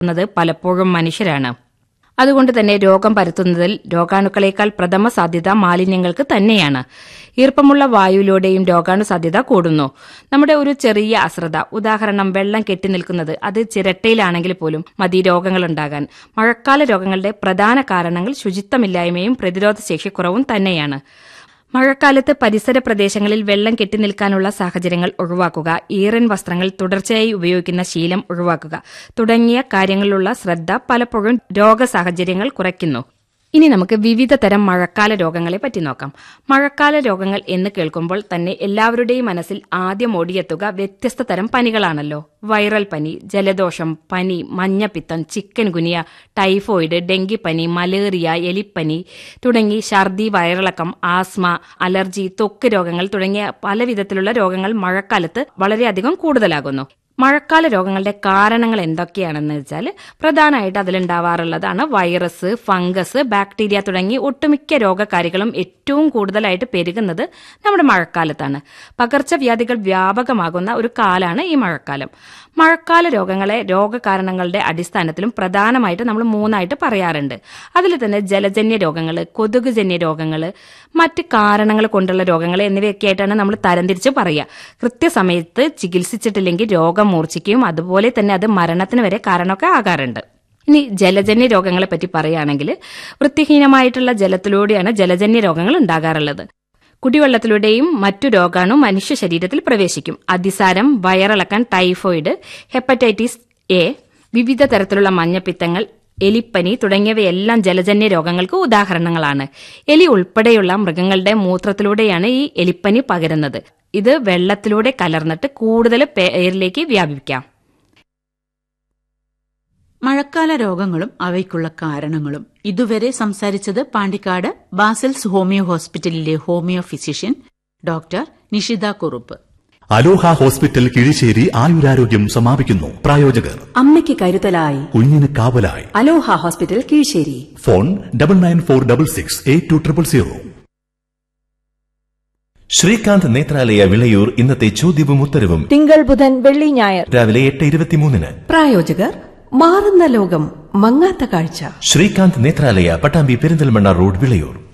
ുന്നത് പലപ്പോഴും മനുഷ്യരാണ് അതുകൊണ്ട് തന്നെ രോഗം പരത്തുന്നതിൽ രോഗാണുക്കളേക്കാൾ പ്രഥമ സാധ്യത മാലിന്യങ്ങൾക്ക് തന്നെയാണ് ഈർപ്പമുള്ള വായുവിലൂടെയും രോഗാണു സാധ്യത കൂടുന്നു നമ്മുടെ ഒരു ചെറിയ അശ്രദ്ധ ഉദാഹരണം വെള്ളം കെട്ടിനിൽക്കുന്നത് അത് ചിരട്ടയിലാണെങ്കിൽ പോലും മതി രോഗങ്ങൾ ഉണ്ടാകാൻ മഴക്കാല രോഗങ്ങളുടെ പ്രധാന കാരണങ്ങൾ ശുചിത്വമില്ലായ്മയും പ്രതിരോധശേഷിക്കുറവും തന്നെയാണ് മഴക്കാലത്ത് പരിസര പ്രദേശങ്ങളിൽ വെള്ളം കെട്ടിനിൽക്കാനുള്ള സാഹചര്യങ്ങൾ ഒഴിവാക്കുക ഈറൻ വസ്ത്രങ്ങൾ തുടർച്ചയായി ഉപയോഗിക്കുന്ന ശീലം ഒഴിവാക്കുക തുടങ്ങിയ കാര്യങ്ങളിലുള്ള ശ്രദ്ധ പലപ്പോഴും രോഗസാഹചര്യങ്ങൾ കുറയ്ക്കുന്നു ഇനി നമുക്ക് വിവിധ തരം മഴക്കാല രോഗങ്ങളെ പറ്റി നോക്കാം മഴക്കാല രോഗങ്ങൾ എന്ന് കേൾക്കുമ്പോൾ തന്നെ എല്ലാവരുടെയും മനസ്സിൽ ആദ്യം ഓടിയെത്തുക വ്യത്യസ്ത തരം പനികളാണല്ലോ വൈറൽ പനി ജലദോഷം പനി മഞ്ഞപ്പിത്തം ചിക്കൻ ഗുനിയ ടൈഫോയിഡ് ഡെങ്കിപ്പനി മലേറിയ എലിപ്പനി തുടങ്ങി ഛർദി വയറിളക്കം ആസ്മ അലർജി ത്വക്ക് രോഗങ്ങൾ തുടങ്ങിയ പല വിധത്തിലുള്ള രോഗങ്ങൾ മഴക്കാലത്ത് വളരെയധികം കൂടുതലാകുന്നു മഴക്കാല രോഗങ്ങളുടെ കാരണങ്ങൾ എന്തൊക്കെയാണെന്ന് വെച്ചാൽ പ്രധാനമായിട്ട് അതിലുണ്ടാവാറുള്ളതാണ് വൈറസ് ഫംഗസ് ബാക്ടീരിയ തുടങ്ങി ഒട്ടുമിക്ക രോഗകാരികളും ഏറ്റവും കൂടുതലായിട്ട് പെരുകുന്നത് നമ്മുടെ മഴക്കാലത്താണ് പകർച്ചവ്യാധികൾ വ്യാപകമാകുന്ന ഒരു കാലാണ് ഈ മഴക്കാലം മഴക്കാല രോഗങ്ങളെ രോഗകാരണങ്ങളുടെ അടിസ്ഥാനത്തിലും പ്രധാനമായിട്ട് നമ്മൾ മൂന്നായിട്ട് പറയാറുണ്ട് അതിൽ തന്നെ ജലജന്യ രോഗങ്ങൾ കൊതുകുജന്യ രോഗങ്ങൾ മറ്റ് കാരണങ്ങൾ കൊണ്ടുള്ള രോഗങ്ങൾ എന്നിവയൊക്കെ ആയിട്ടാണ് നമ്മൾ തരംതിരിച്ച് പറയുക കൃത്യസമയത്ത് ചികിത്സിച്ചിട്ടില്ലെങ്കിൽ രോഗം മൂർച്ഛിക്കുകയും അതുപോലെ തന്നെ അത് മരണത്തിന് വരെ കാരണമൊക്കെ ആകാറുണ്ട് ഇനി ജലജന്യ രോഗങ്ങളെ പറ്റി പറയുകയാണെങ്കിൽ വൃത്തിഹീനമായിട്ടുള്ള ജലത്തിലൂടെയാണ് ജലജന്യ രോഗങ്ങൾ ഉണ്ടാകാറുള്ളത് കുടിവെള്ളത്തിലൂടെയും മറ്റു രോഗാണു മനുഷ്യ ശരീരത്തിൽ പ്രവേശിക്കും അതിസാരം വയറിളക്കാൻ ടൈഫോയിഡ് ഹെപ്പറ്റൈറ്റിസ് എ വിവിധ തരത്തിലുള്ള മഞ്ഞപ്പിത്തങ്ങൾ എലിപ്പനി തുടങ്ങിയവയെല്ലാം ജലജന്യ രോഗങ്ങൾക്ക് ഉദാഹരണങ്ങളാണ് എലി ഉൾപ്പെടെയുള്ള മൃഗങ്ങളുടെ മൂത്രത്തിലൂടെയാണ് ഈ എലിപ്പനി പകരുന്നത് ഇത് വെള്ളത്തിലൂടെ കലർന്നിട്ട് കൂടുതൽ പേരിലേക്ക് വ്യാപിക്കാം മഴക്കാല രോഗങ്ങളും അവയ്ക്കുള്ള കാരണങ്ങളും ഇതുവരെ സംസാരിച്ചത് പാണ്ടിക്കാട് ബാസൽസ് ഹോമിയോ ഹോസ്പിറ്റലിലെ homeo physician doctor Nishitha Kurup Aloha hospital Kizhisseri ആയുരാരോഗ്യം സമാപിക്കുന്നു പ്രായോജകർ അമ്മയ്ക്ക് കരുതലായി കുഞ്ഞിന് കാവലായി Aloha hospital Kizhisseri phone double nine four double six eight two triple zero Srikanth Nethralaya Vilayur ഇന്നത്തെ ചോദ്യവും ഉത്തരവും തിങ്കൾ ബുധൻ വെള്ളി ഞായർ രാവിലെ എട്ട് ഇരുപത്തിമൂന്നിന് പ്രായോജകർ മാറുന്ന ലോകം മങ്ങാത്ത കാഴ്ച ശ്രീകാന്ത് നേത്രാലയ പട്ടാമ്പി പെരിന്തൽമണ്ണ റോഡ് വിളയൂർ